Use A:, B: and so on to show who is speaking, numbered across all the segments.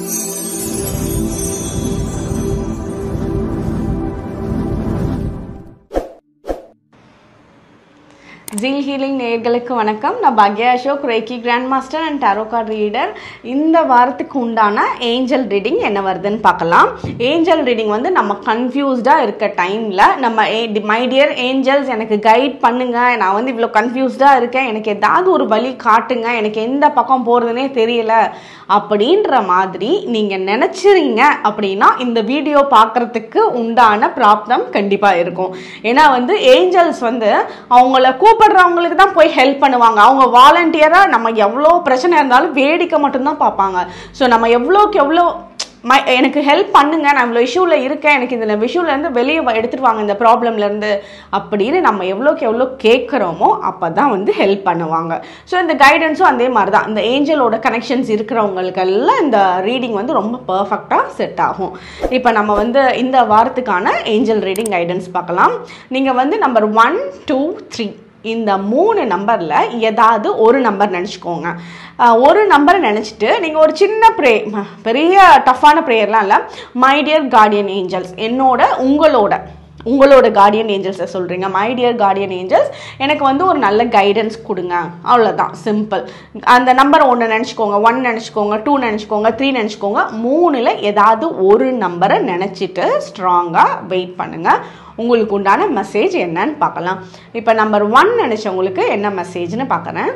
A: ஜில் ஹீலிங் நேயர்களுக்கு வணக்கம் நான் பாக்யா Ashok reiki grand master and tarot card reader இந்த வாரத்துக்கு உண்டான ஏஞ்சல் ரீடிங் என்ன வருதுன்னு பார்க்கலாம் ஏஞ்சல் ரீடிங் வந்து நம்ம கன்ஃபியூஸ்டாக இருக்க டைமில் நம்ம மை டியர் ஏஞ்சல்ஸ் எனக்கு கைட் பண்ணுங்க நான் வந்து இவ்வளோ கன்ஃபியூஸ்டாக இருக்கேன் எனக்கு ஏதாவது ஒரு வழி காட்டுங்க எனக்கு எந்த பக்கம் போகிறதுனே தெரியல அப்படின்ற மாதிரி நீங்கள் நினச்சிறீங்க அப்படின்னா இந்த வீடியோ பார்க்குறதுக்கு உண்டான ப்ராப்ளம் கண்டிப்பாக இருக்கும் ஏன்னா வந்து ஏஞ்சல்ஸ் வந்து அவங்கள கூப்பிடுறவங்களுக்கு தான் போய் ஹெல்ப் பண்ணுவாங்க அவங்க வாலண்டியராக நம்ம எவ்வளோ பிரச்சனை இருந்தாலும் வேடிக்கை மட்டும்தான் பார்ப்பாங்க ஸோ நம்ம எவ்வளோக்கு எவ்வளோ மை எனக்கு ஹெல்ப் பண்ணுங்க நான் இவ்வளோ இஷ்யூவில் இருக்கேன் எனக்கு இந்த விஷயத்துலேருந்து வெளியே வ- எடுத்துட்டு வாங்க இந்த ப்ராப்ளம்லேருந்து அப்படின்னு நம்ம எவ்வளோக்கு எவ்வளோ கேட்குறோமோ அப்போ தான் வந்து ஹெல்ப் பண்ணுவாங்க ஸோ இந்த கைடன்ஸும் அதே மாதிரி தான் இந்த ஏஞ்சலோட கனெக்ஷன்ஸ் இருக்கிறவங்களுக்கெல்லாம் இந்த ரீடிங் வந்து ரொம்ப பர்ஃபெக்டாக செட் ஆகும் இப்போ நம்ம வந்து இந்த வாரத்துக்கான ஏஞ்சல் ரீடிங் கைடன்ஸ் பார்க்கலாம் நீங்கள் வந்து நம்பர் ஒன் டூ த்ரீ இந்த மூணு நம்பரில் ஏதாவது ஒரு நம்பர் நினச்சிக்கோங்க ஒரு நம்பரை நினச்சிட்டு நீங்கள் ஒரு சின்ன ப்ரே பெரிய டஃப்பான ப்ரேயர்லாம் இல்லை மை டியர் கார்டியன் ஏஞ்சல்ஸ் என்னோட உங்களோட உங்களோட கார்டியன் ஏஞ்சல்ஸை சொல்கிறீங்க மை டியர் கார்டியன் ஏஞ்சல்ஸ் எனக்கு வந்து ஒரு நல்ல கைடன்ஸ் கொடுங்க அவ்வளோதான் சிம்பிள் அந்த நம்பரை ஒன்று நினச்சிக்கோங்க ஒன் நினச்சிக்கோங்க டூ நினச்சிக்கோங்க த்ரீ நினச்சிக்கோங்க மூணில் ஏதாவது ஒரு நம்பரை நினச்சிட்டு ஸ்ட்ராங்காக வெயிட் பண்ணுங்கள் உங்களுக்கு உண்டான மெசேஜ் என்னன்னு பார்க்கலாம் இப்போ நம்பர் ஒன் நினச்சவங்களுக்கு என்ன மெசேஜ்னு பார்க்குறேன்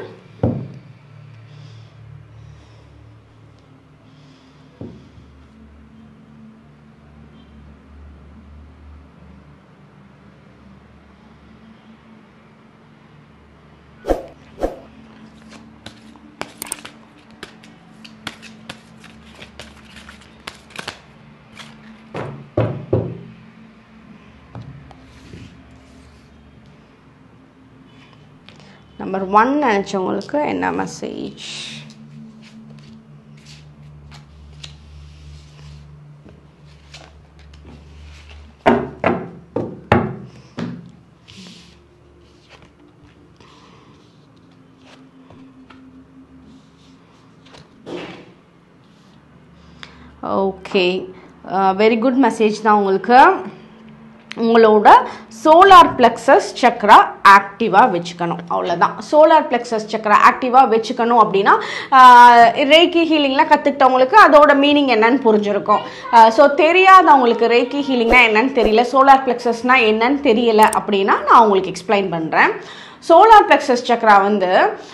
A: நம்பர் ஒன் நினச்சவங்களுக்கு என்ன message okay very good message தான் உங்களுக்கு உங்களோட சோலார் பிளெக்சஸ் சக்ரா ஆக்டிவாக வச்சுக்கணும் அவ்வளோதான் சோலார் பிளெக்சஸ் சக்ரா ஆக்டிவாக வச்சுக்கணும் அப்படின்னா ரேக்கி ஹீலிங்லாம் கற்றுக்கிட்டவங்களுக்கு அதோட மீனிங் என்னன்னு புரிஞ்சிருக்கும் ஸோ தெரியாதவங்களுக்கு ரேக்கி ஹீலிங்னா என்னன்னு தெரியல சோலார் பிளெக்சஸ்னால் என்னன்னு தெரியல அப்படின்னா நான் உங்களுக்கு எக்ஸ்பிளைன் பண்ணுறேன் சோலார் பிளெக்சஸ் சக்ரா வந்து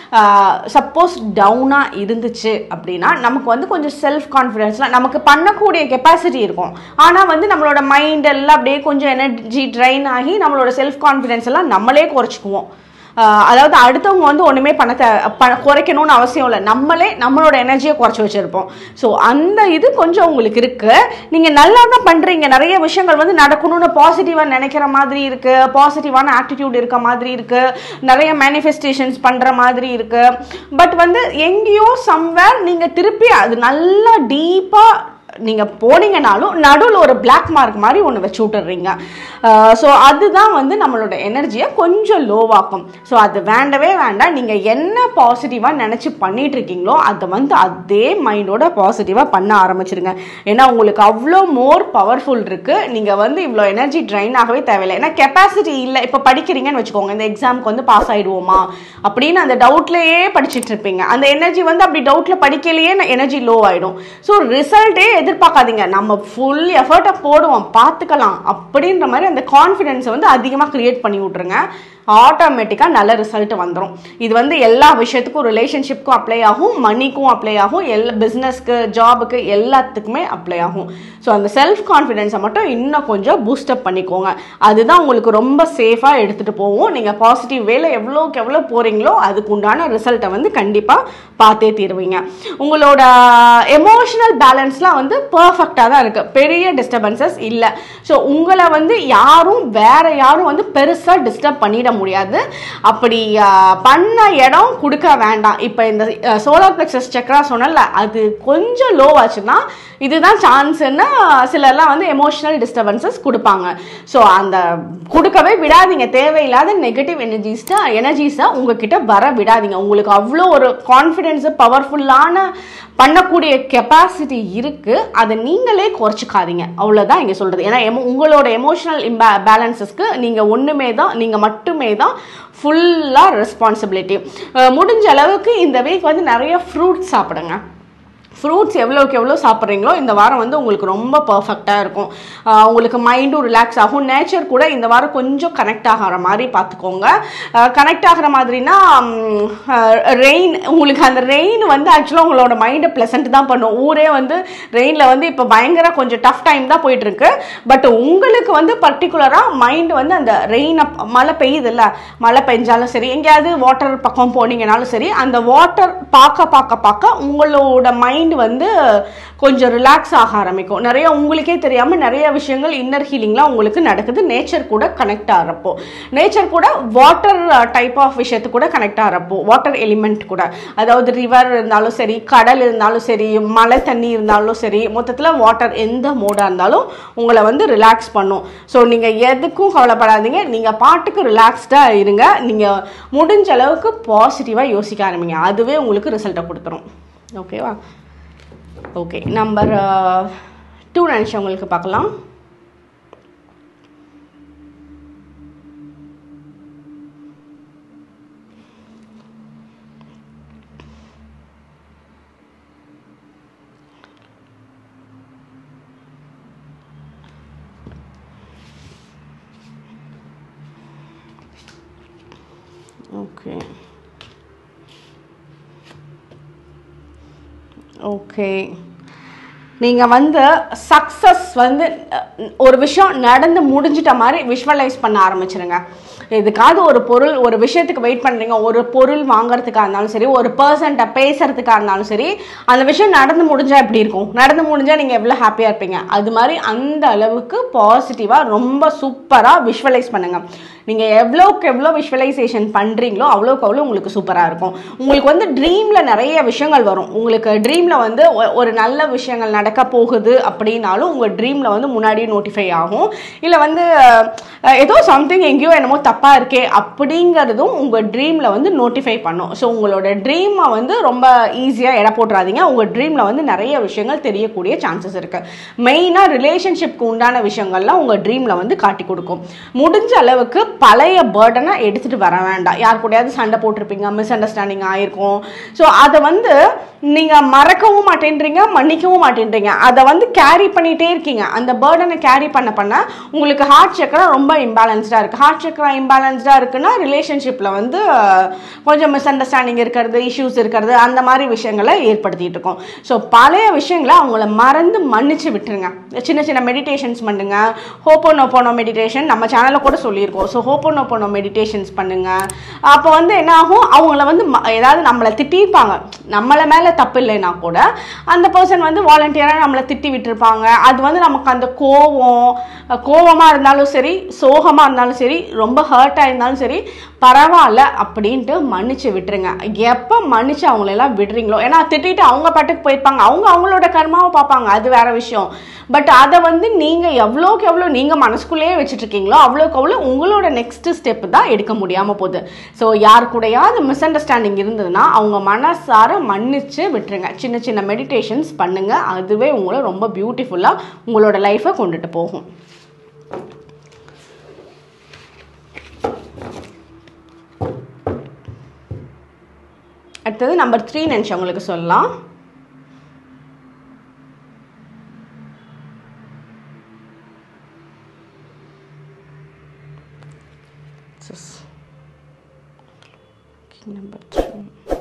A: சப்போஸ் டவுனாக இருந்துச்சு அப்படின்னா நமக்கு வந்து கொஞ்சம் செல்ஃப் கான்ஃபிடென்ஸ்லாம் நமக்கு பண்ணக்கூடிய கெப்பாசிட்டி இருக்கும் ஆனால் வந்து நம்மளோட மைண்ட் எல்லாம் அப்படியே கொஞ்சம் எனர்ஜி ட்ரைன் ஆகி நம்மளோட செல்ஃப் கான்ஃபிடென்ஸ் எல்லாம் நம்மளே குறைச்சிக்குவோம் ஆஹ் அதாவது அடுத்தவங்க வந்து ஒன்றுமே பண்ண தே ப குறைக்கணும்னு அவசியம் இல்லை நம்மளே நம்மளோட எனர்ஜியை குறைச்சி வச்சுருப்போம் ஸோ அந்த இது கொஞ்சம் உங்களுக்கு இருக்குது நீங்கள் நல்லா தான் பண்ணுறீங்க நிறைய விஷயங்கள் வந்து நடக்கணும்னு பாசிட்டிவாக நினைக்கிற மாதிரி இருக்குது பாசிட்டிவான ஆட்டிடியூட் இருக்க மாதிரி இருக்குது நிறைய மேனிஃபெஸ்டேஷன்ஸ் பண்ணுற மாதிரி இருக்குது பட் வந்து எங்கேயோ சம்வேர் நீங்கள் திருப்பி அது நல்லா டீப்பாக நீங்கள் போனீங்கனாலும் நடுவில் ஒரு பிளாக் மார்க் மாதிரி ஒன்று வச்சு விட்டுறீங்க ஸோ அதுதான் வந்து நம்மளோட எனர்ஜியை கொஞ்சம் லோவாக்கும் ஸோ அது வேண்டவே வேண்டாம் நீங்கள் என்ன பாசிட்டிவாக நினச்சி பண்ணிட்டு இருக்கீங்களோ அதை வந்து அதே மைண்டோட பாசிட்டிவாக பண்ண ஆரம்பிச்சிருங்க ஏன்னா உங்களுக்கு அவ்வளோ மோர் பவர்ஃபுல் இருக்குது நீங்கள் வந்து இவ்வளோ எனர்ஜி ட்ரைன் ஆகவே தேவையில்லை ஏன்னா கெப்பாசிட்டி இல்லை இப்போ படிக்கிறீங்கன்னு வச்சுக்கோங்க இந்த எக்ஸாமுக்கு வந்து பாஸ் ஆகிடுவோமா அப்படின்னு அந்த டவுட்லேயே படிச்சுட்டு இருப்பீங்க அந்த எனர்ஜி வந்து அப்படி டவுட்டில் படிக்கலையே எனர்ஜி லோ ஆகிடும் ஸோ ரிசல்ட்டே எதிர்பார்க்காதீங்க நம்ம ஃபுல் எஃபர்ட்டை போடுவோம் பார்த்துக்கலாம் அப்படின்ற மாதிரி அந்த கான்ஃபிடென்ஸை வந்து அதிகமாக க்ரியேட் பண்ணி விட்ருங்க ஆட்டோமேட்டிக்காக நல்ல ரிசல்ட் வந்துடும் இது வந்து எல்லா விஷயத்துக்கும் ரிலேஷன்ஷிப்க்கும் அப்ளை ஆகும் மணிக்கும் அப்ளை ஆகும் எல்லா பிஸ்னஸ்க்கு ஜாபுக்கு எல்லாத்துக்குமே அப்ளை ஆகும் ஸோ அந்த செல்ஃப் கான்ஃபிடென்ஸை மட்டும் இன்னும் கொஞ்சம் பூஸ்டப் பண்ணிக்கோங்க அதுதான் உங்களுக்கு ரொம்ப சேஃபாக எடுத்துகிட்டு போகும் நீங்கள் பாசிட்டிவ் வேல எவ்வளோக்கு எவ்வளோ போகிறீங்களோ அதுக்கு உண்டான ரிசல்ட்டை வந்து கண்டிப்பாக பார்த்தே தீருவீங்க உங்களோட எமோஷனல் பேலன்ஸ்லாம் வந்து பர்ஃபெக்டாக தான் இருக்குது பெரிய டிஸ்டர்பன்சஸ் இல்லை ஸோ உங்களை வந்து யாரும் வேற யாரும் வந்து பெருசாக டிஸ்டர்ப் பண்ணிட முடியாது அப்படி ஆஹ், பண்ண இடம் கொடுக்க வேண்டாம் இப்போ இந்த சோலார் பிளெக்ஸஸ் சக்கரா சொன்னல அது கொஞ்சம் லோவாச்சுன்னா இதுதான் சான்ஸ்ன்னு சிலர்லாம் வந்து எமோஷனல் டிஸ்டர்பன்சஸ் கொடுப்பாங்க ஸோ அந்த கொடுக்கவே விடாதீங்க தேவையில்லாத நெகட்டிவ் எனர்ஜிஸ்ட்டை எனர்ஜிஸை உங்ககிட்ட வர விடாதீங்க உங்களுக்கு அவ்வளோ ஒரு கான்ஃபிடென்ஸு பவர்ஃபுல்லான பண்ணக்கூடிய கெப்பாசிட்டி இருக்கு அதை நீங்களே குறைச்சிக்காதீங்க அவ்வளோதான் இங்கே சொல்கிறது ஏன்னா எமோ உங்களோட எமோஷனல் இம்பே பேலன்சஸ்க்கு நீங்கள் ஒன்றுமே தான் நீங்கள் மட்டுமே தான் ஃபுல்லாக ரெஸ்பான்சிபிலிட்டி முடிஞ்ச அளவுக்கு இந்த வீக் வந்து நிறைய ஃப்ரூட்ஸ் சாப்பிடுங்க ஃப்ரூட்ஸ் எவ்வளோக்கு எவ்வளோ சாப்பிட்றீங்களோ இந்த வாரம் வந்து உங்களுக்கு ரொம்ப பர்ஃபெக்டாக இருக்கும் ஆஹ் உங்களுக்கு மைண்டும் ரிலாக்ஸ் ஆகும் நேச்சர் கூட இந்த வாரம் கொஞ்சம் கனெக்ட் ஆகிற மாதிரி பார்த்துக்கோங்க கனெக்ட் ஆகிற மாதிரினா ரெயின் உங்களுக்கு அந்த ரெயின் வந்து ஆக்சுவலாக உங்களோட மைண்டை ப்ளசண்ட் தான் பண்ணும் ஊரே வந்து ரெயினில் வந்து இப்போ பயங்கர கொஞ்சம் டஃப் டைம் தான் போயிட்டுருக்கு பட் உங்களுக்கு வந்து பர்டிகுலராக மைண்ட் வந்து அந்த ரெயின் மழை பெய்யுதுல்ல மழை பெஞ்சாலும் சரி எங்கேயாவது வாட்டர் பக்கம் போனீங்கனாலும் சரி அந்த வாட்டர் பார்க்க பார்க்க பார்க்க உங்களோட மைண்ட் வந்து கொஞ்சம் ரிலாக்ஸ் ஆக ஆரம்பிக்கும் நிறைய உங்களுக்கே தெரியாமல் நிறைய விஷயங்கள் இன்னர் ஹீலிங்லாம் உங்களுக்கு நடக்குது நேச்சர் கூட கனெக்ட் ஆகிறப்போ நேச்சர் கூட வாட்டர் டைப் ஆஃப் விஷயத்து கூட கனெக்ட் ஆகிறப்போ வாட்டர் எலிமெண்ட் கூட அதாவது ரிவர் இருந்தாலும் சரி கடல் இருந்தாலும் சரி மழை தண்ணி இருந்தாலும் சரி மொத்தத்தில் வாட்டர் எந்த மோடாக இருந்தாலும் உங்களை வந்து ரிலாக்ஸ் பண்ணும் ஸோ நீங்கள் எதுக்கும் கவலைப்படாதீங்க நீங்கள் பாட்டுக்கு ரிலாக்ஸ்டாக இருங்க நீங்கள் முடிஞ்ச அளவுக்கு பாசிட்டிவாக யோசிக்க ஆரம்பிங்க அதுவே உங்களுக்கு ரிசல்ட்டை கொடுத்துரும் ஓகேவா ஓகே நம்பர் டூ நினச்சவங்களுக்கு பார்க்கலாம் ஓகே ஓகே நீங்கள் வந்து சக்ஸஸ் வந்து அஹ், ஒரு விஷயம் நடந்து முடிஞ்சிட்ட மாதிரி விஷுவலைஸ் பண்ண ஆரம்பிச்சிருங்க எதுக்காவது ஒரு பொருள் ஒரு விஷயத்துக்கு வெயிட் பண்ணுறீங்க ஒரு பொருள் வாங்குறதுக்காக இருந்தாலும் சரி ஒரு பர்சன்ட்ட பேசுறதுக்காக இருந்தாலும் சரி அந்த விஷயம் நடந்து முடிஞ்சால் எப்படி இருக்கும் நடந்து முடிஞ்சால் நீங்கள் எவ்வளோ ஹாப்பியாக இருப்பீங்க அது மாதிரி அந்த அளவுக்கு பாசிட்டிவாக ரொம்ப சூப்பராக விஷுவலைஸ் பண்ணுங்கள் நீங்கள் எவ்வளோக்கு எவ்வளோ விஷுவலைசேஷன் பண்ணுறீங்களோ அவ்வளோக்கு அவ்வளோ உங்களுக்கு சூப்பராக இருக்கும் உங்களுக்கு வந்து ட்ரீமில் நிறைய விஷயங்கள் வரும் உங்களுக்கு ட்ரீமில் வந்து ஒ- ஒரு நல்ல விஷயங்கள் நடக்க போகுது அப்படின்னாலும் உங்கள் ட்ரீமில் வந்து முன்னாடியே நோட்டிஃபை ஆகும் இல்லை வந்து அஹ், ஏதோ சம்திங் எங்கேயோ என்னமோ தப்பாக இருக்கே அப்படிங்கிறதும் உங்கள் ட்ரீமில் வந்து நோட்டிஃபை பண்ணும் ஸோ உங்களோட ட்ரீமை வந்து ரொம்ப ஈஸியாக எடை போட்டுறாதீங்க உங்கள் ட்ரீமில் வந்து நிறைய விஷயங்கள் தெரியக்கூடிய சான்சஸ் இருக்குது மெயினாக ரிலேஷன்ஷிப்க்கு உண்டான விஷயங்கள்லாம் உங்கள் ட்ரீமில் வந்து காட்டி கொடுக்கும் முடிஞ்ச அளவுக்கு பழைய பேர்டனை எடுத்துகிட்டு வர வேண்டாம் யார் கூடயாவது சண்டை போட்டிருப்பீங்க மிஸ் அண்டர்ஸ்டாண்டிங் ஆயிருக்கும் ஸோ அதை வந்து நீங்கள் மறக்கவும் மாட்டேன்றீங்க மன்னிக்கவும் மாட்டேன்றீங்க அதை வந்து கேரி பண்ணிகிட்டே இருக்கீங்க அந்த பேர்டனை கேரி பண்ண பண்ண உங்களுக்கு ஹார்ட் சக்கரா ரொம்ப இம்பேலன்ஸ்டாக இருக்குது ஹார்ட் சக்கரா இம்பேலன்ஸ்டாக இருக்குன்னா ரிலேஷன்ஷிப்பில் வந்து அஹ், கொஞ்சம் மிஸ் அண்டர்ஸ்டாண்டிங் இருக்கிறது இஷ்யூஸ் இருக்கிறது அந்த மாதிரி விஷயங்களை ஏற்படுத்திட்டு இருக்கோம் ஸோ பழைய விஷயங்களை அவங்கள மறந்து மன்னிச்சு விட்டுருங்க சின்ன சின்ன மெடிடேஷன்ஸ் பண்ணுங்க ஹோப்போனோ போனோ மெடிடேஷன் நம்ம சேனலில் கூட சொல்லியிருக்கோம் ஸோ ஹோப்போனோ போனோ மெடிடேஷன்ஸ் பண்ணுங்க அப்போ வந்து என்ன ஆகும் அவங்கள வந்து ம- ஏதாவது நம்மளை திட்டிருப்பாங்க நம்மளை மேலே தப்பு இல்லைன்னா கூட அந்த பர்சன் வந்து வாலண்டியராக நம்மளை திட்டி விட்டுருப்பாங்க அது வந்து நமக்கு அந்த கோவம் கோவமாக இருந்தாலும் சரி சோகமாக இருந்தாலும் சரி ரொம்ப ஹர்ட்டாக இருந்தாலும் சரி பரவாயில்ல அப்படின்ட்டு மன்னிச்சு விட்டுருங்க எப்போ மன்னிச்சு அவங்களெல்லாம் விடுறீங்களோ ஏன்னா திட்டிட்டு அவங்க பாட்டுக்கு போயிருப்பாங்க அவங்க அவங்களோட கர்மாவை பார்ப்பாங்க அது வேற விஷயம் பட் அதை வந்து நீங்கள் எவ்வளோக்கு எவ்வளோ நீங்கள் மனசுக்குள்ளேயே வச்சுட்டு இருக்கீங்களோ அவ்வளோக்கு அவ்வளோ உங்களோட நெக்ஸ்ட் ஸ்டெப் தான் எடுக்க முடியாமல் போகுது ஸோ யார் கூடயாவது மிஸ் அண்டர்ஸ்டாண்டிங் இருந்ததுன்னா அவங்க மனசார மன்னிச்சு விட்டுருங்க சின்ன சின்ன மெடிடேஷன்ஸ் பண்ணுங்க அதுவே உங்களை ரொம்ப பியூட்டிஃபுல்லாக உங்களோட லைஃப்பை கொண்டுட்டு போகும் அடுத்தது நம்பர் த்ரீ நினச்சி உங்களுக்கு சொல்லலாம் நம்பர் த்ரீ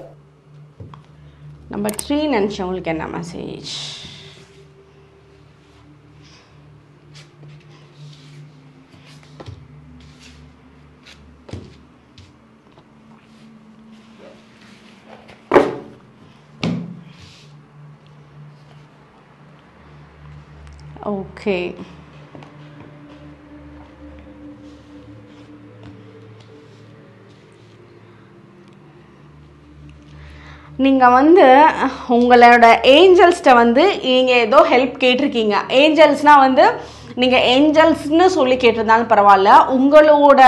A: நம்பர் த்ரீ நினச்சவங்களுக்கு என்ன மெசேஜ் ஓகே நீங்கள் வந்து உங்களோட ஏஞ்சல்ஸ்கிட்ட வந்து நீங்கள் ஏதோ ஹெல்ப் கேட்டிருக்கீங்க ஏஞ்சல்ஸ்னால் வந்து நீங்கள் ஏஞ்சல்ஸ்னு சொல்லி கேட்டிருந்தாலும் பரவாயில்ல உங்களோட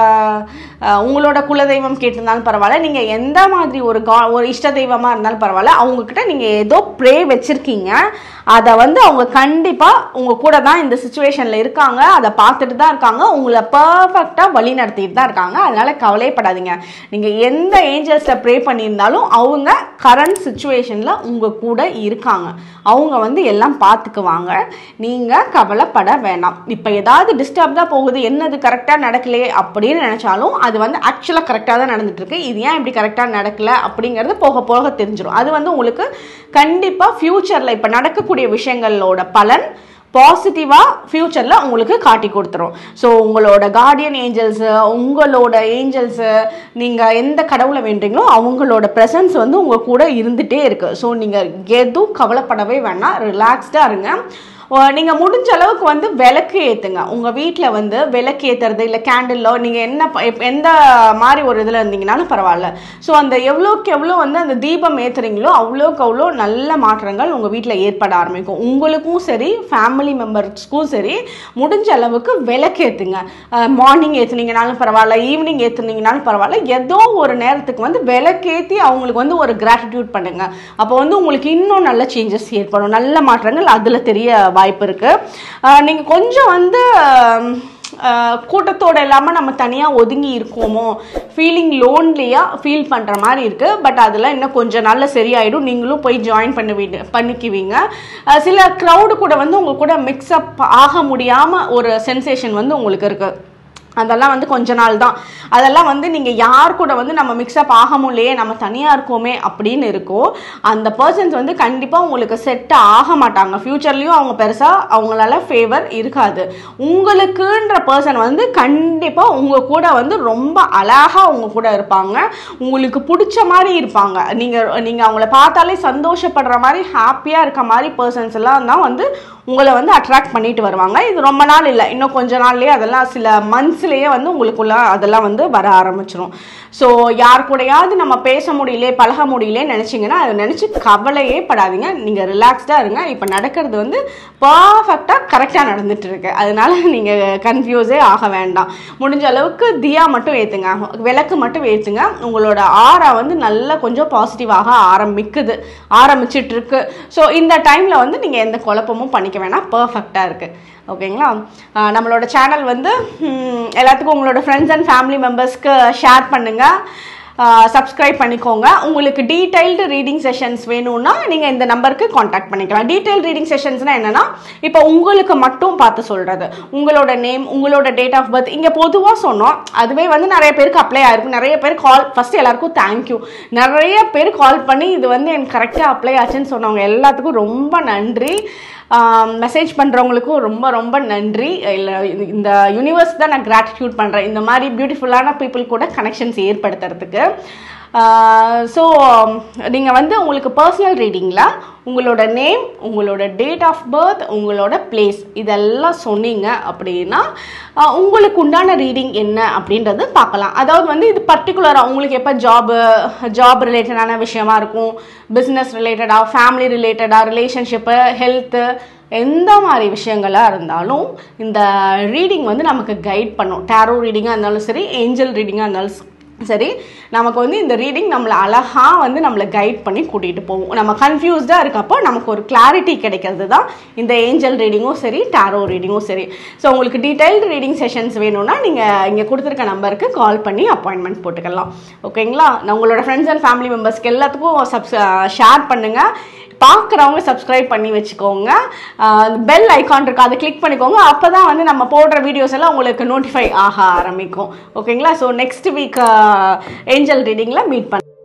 A: அஹ், உங்களோட குலதெய்வம் கேட்டிருந்தாலும் பரவாயில்ல நீங்கள் எந்த மாதிரி ஒரு கா ஒரு இஷ்ட தெய்வமாக இருந்தாலும் பரவாயில்ல அவங்கக்கிட்ட நீங்கள் ஏதோ ப்ரே வச்சுருக்கீங்க அதை வந்து அவங்க கண்டிப்பாக உங்கள் கூட தான் இந்த சுச்சுவேஷனில் இருக்காங்க அதை பார்த்துட்டு தான் இருக்காங்க உங்களை பர்ஃபெக்டாக வழி நடத்திட்டு தான் இருக்காங்க அதனால் கவலைப்படாதீங்க நீங்கள் எந்த ஏஞ்சல்ஸில் ப்ரே பண்ணியிருந்தாலும் அவங்க கரண்ட் சுச்சுவேஷனில் உங்கள் கூட இருக்காங்க அவங்க வந்து எல்லாம் பார்த்துக்குவாங்க நீங்கள் கவலைப்பட வேண்டாம் இப்போ ஏதாவது டிஸ்டர்ப் தான் போகுது என்னது கரெக்டாக நடக்கலையே அப்படின்னு நினச்சாலும் அது வந்து ஆக்சுவலாக கரெக்டாக தான் நடந்துட்டு இருக்கு இது ஏன் இப்படி கரெக்டாக நடக்கல அப்படிங்கிறது போக போக தெரிஞ்சிடும் அது வந்து உங்களுக்கு கண்டிப்பாக ஃப்யூச்சரில் இப்போ நடக்கக்கூடிய விஷயங்களோட பலன் பாசிட்டிவாக ஃப்யூச்சரில் உங்களுக்கு காட்டி கொடுத்துரும் ஸோ உங்களோட கார்டியன் ஏஞ்சல்ஸு உங்களோட ஏஞ்சல்ஸு நீங்கள் எந்த கடவுளை வேண்டீங்களோ அவங்களோட ப்ரெசன்ஸ் வந்து உங்கள் கூட இருந்துகிட்டே இருக்குது ஸோ நீங்கள் எதுவும் கவலைப்படவே வேணாம் ரிலாக்ஸ்டாக இருங்க நீங்கள் முடிஞ்ச அளவுக்கு வந்து விளக்கு ஏற்றுங்க உங்கள் வீட்டில் வந்து விளக்கு ஏற்றுறது இல்லை கேண்டிலோ நீங்கள் என்ன ப- எப்- எந்த மாதிரி ஒரு இதில் இருந்தீங்கனாலும் பரவாயில்ல ஸோ அந்த எவ்வளோக்கு எவ்வளோ வந்து அந்த தீபம் ஏற்றுறீங்களோ அவ்வளோக்கு அவ்வளோ நல்ல மாற்றங்கள் உங்கள் வீட்டில் ஏற்பட ஆரம்பிக்கும் உங்களுக்கும் சரி ஃபேமிலி மெம்பர்ஸ்க்கும் சரி முடிஞ்ச அளவுக்கு விளக்கு ஏற்றுங்க மார்னிங் ஏற்றுனீங்கனாலும் பரவாயில்ல ஈவினிங் ஏற்றுனீங்கனாலும் பரவாயில்ல ஏதோ ஒரு நேரத்துக்கு வந்து விளக்கேற்றி அவங்களுக்கு வந்து ஒரு கிராட்டிடியூட் பண்ணுங்க அப்போ வந்து உங்களுக்கு இன்னும் நல்ல சேஞ்சஸ் ஏற்படும் நல்ல மாற்றங்கள் அதில் தெரிய வாய்ப்பு இருக்குது நீங்கள் கொஞ்சம் வந்து ஆம், ஆஹ், கூட்டத்தோட இல்லாமல் நம்ம தனியாக ஒதுங்கி இருக்கோமோ ஃபீலிங் லோன்லியாக ஃபீல் பண்ணுற மாதிரி இருக்குது பட் அதெல்லாம் இன்னும் கொஞ்சம் நாள்ல சரியாயிடும் நீங்களும் போய் ஜாயின் பண்ணுவீங்க பண்ணிக்குவீங்க ஆஹ், சில க்ரௌடு கூட வந்து உங்க கூட மிக்ஸ்அப் ஆக முடியாமல் ஒரு சென்சேஷன் வந்து உங்களுக்கு இருக்குது அதெல்லாம் வந்து கொஞ்ச நாள் தான் அதெல்லாம் வந்து நீங்கள் யார் கூட வந்து நம்ம மிக்ஸ்அப் ஆக முடியலையே நம்ம தனியாக இருக்கோமே அப்படின்னு இருக்கும் அந்த பர்சன்ஸ் வந்து கண்டிப்பாக உங்களுக்கு செட் ஆக மாட்டாங்க ஃப்யூச்சர்லேயும் அவங்க பெருசாக அவங்களால ஃபேவர் இருக்காது உங்களுக்குன்ற பர்சன் வந்து கண்டிப்பாக உங்கள் கூட வந்து ரொம்ப அழகாக உங்க கூட இருப்பாங்க உங்களுக்கு பிடிச்ச மாதிரி இருப்பாங்க நீங்கள் நீங்கள் அவங்கள பார்த்தாலே சந்தோஷப்படுற மாதிரி ஹாப்பியாக இருக்க மாதிரி பர்சன்ஸ் எல்லாம் தான் வந்து உங்களை வந்து அட்ராக்ட் பண்ணிட்டு வருவாங்க இது ரொம்ப நாள் இல்லை இன்னும் கொஞ்ச நாள்லயே அதெல்லாம் சில மந்த்ஸ்லேயே வந்து உங்களுக்குள்ள அதெல்லாம் வந்து வர ஆரம்பிச்சிரும் ஸோ யார் கூடயாவது நம்ம பேச முடியல பழக முடியல நினச்சிங்கன்னா அதை நினச்சி கவலையே படாதீங்க நீங்கள் ரிலாக்ஸ்டாக இருங்க இப்போ நடக்கிறது வந்து பர்ஃபெக்டாக கரெக்டாக நடந்துட்டு இருக்கு அதனால நீங்கள் கன்ஃபியூஸே ஆக வேண்டாம் முடிஞ்ச அளவுக்கு தியா மட்டும் ஏற்றுங்க விளக்கு மட்டும் ஏற்றுங்க உங்களோட ஆரா வந்து நல்லா கொஞ்சம் பாசிட்டிவாக ஆரம்பிக்குது ஆரம்பிச்சிட்டு இருக்கு ஸோ இந்த டைமில் வந்து நீங்கள் எந்த குழப்பமும் பண்ணிக்க வேணாம் பர்ஃபெக்டாக இருக்குது ஓகேங்களா ஆஹ் நம்மளோட சேனல் வந்து ஹம், எல்லாத்துக்கும் உங்களோட ஃப்ரெண்ட்ஸ் அண்ட் ஃபேமிலி மெம்பர்ஸ்க்கு ஷேர் பண்ணுங்கள் சப்ஸ்கிரைப் பண்ணிக்கோங்க உங்களுக்கு டீடைல்டு ரீடிங் செஷன்ஸ் வேணும்னா நீங்கள் இந்த நம்பருக்கு காண்டாக்ட் பண்ணிக்கலாம் டீடைல் ரீடிங் செஷன்ஸ்னால் என்னென்னா இப்போ உங்களுக்கு மட்டும் பார்த்து சொல்கிறது உங்களோட நேம் உங்களோட டேட் ஆஃப் பர்த் இங்கே பொதுவாக சொன்னோம் அதுவே வந்து நிறைய பேருக்கு அப்ளை ஆயிருக்கும் நிறைய பேர் கால் ஃபஸ்ட்டு எல்லாருக்கும் தேங்க்யூ நிறைய பேர் கால் பண்ணி இது வந்து எனக்கு கரெக்டாக அப்ளை ஆச்சுன்னு சொன்னவங்க எல்லாத்துக்கும் ரொம்ப நன்றி மெசேஜ் பண்ணுறவங்களுக்கும் ரொம்ப ரொம்ப நன்றி இல்லை இந்த யூனிவர்ஸ் தான் நான் கிராட்டிடியூட் பண்ணுறேன் இந்த மாதிரி பியூட்டிஃபுல்லான பீப்புள் கூட கனெக்ஷன்ஸ் ஏற்படுத்துறதுக்கு ஸோ நீங்கள் வந்து உங்களுக்கு பர்சனல் ரீடிங்கில் உங்களோட நேம் உங்களோட டேட் ஆஃப் பர்த் உங்களோட பிளேஸ் இதெல்லாம் சொன்னீங்க அப்படின்னா ஆஹ், உங்களுக்கு உண்டான ரீடிங் என்ன அப்படின்றது பார்க்கலாம் அதாவது வந்து இது பர்டிகுலராக உங்களுக்கு எப்போ ஜாபு ஜாப் ரிலேட்டடான விஷயமா இருக்கும் பிஸ்னஸ் ரிலேட்டடாக ஃபேமிலி ரிலேட்டடாக ரிலேஷன்ஷிப்பு ஹெல்த்து எந்த மாதிரி விஷயங்களாக இருந்தாலும் இந்த ரீடிங் வந்து நமக்கு கைட் பண்ணும் டேரோ ரீடிங்காக இருந்தாலும் சரி ஏஞ்சல் ரீடிங்காக இருந்தாலும் ச- சரி நமக்கு வந்து இந்த ரீடிங் நம்மளை அழகாக வந்து நம்மளை கைட் பண்ணி கூட்டிகிட்டு போகும் நம்ம கன்ஃபியூஸ்டாக இருக்கப்போ நமக்கு ஒரு கிளாரிட்டி கிடைக்கிறது தான் இந்த ஏஞ்சல் ரீடிங்கும் சரி டேரோ ரீடிங்கும் சரி ஸோ உங்களுக்கு டீடைல்டு ரீடிங் செஷன்ஸ் வேணும்னா நீங்கள் இங்கே கொடுத்துருக்க நம்பருக்கு கால் பண்ணி அப்பாயின்மெண்ட் போட்டுக்கலாம் ஓகேங்களா நான் உங்களோட ஃப்ரெண்ட்ஸ் அண்ட் ஃபேமிலி மெம்பர்ஸ்க்கு எல்லாத்துக்கும் சப்ஸ் ஷேர் பண்ணுங்கள் பார்க்குறவங்க சப்ஸ்கிரைப் பண்ணி வச்சுக்கோங்க பெல் ஐகான் இருக்கு அதை கிளிக் பண்ணிக்கோங்க அப்போ தான் வந்து நம்ம போடுற வீடியோஸ் எல்லாம் உங்களுக்கு நோட்டிஃபை ஆக ஆரம்பிக்கும் ஓகேங்களா ஸோ நெக்ஸ்ட் வீக் ஏஞ்சல் ரீடிங்கில் மீட் பண்ண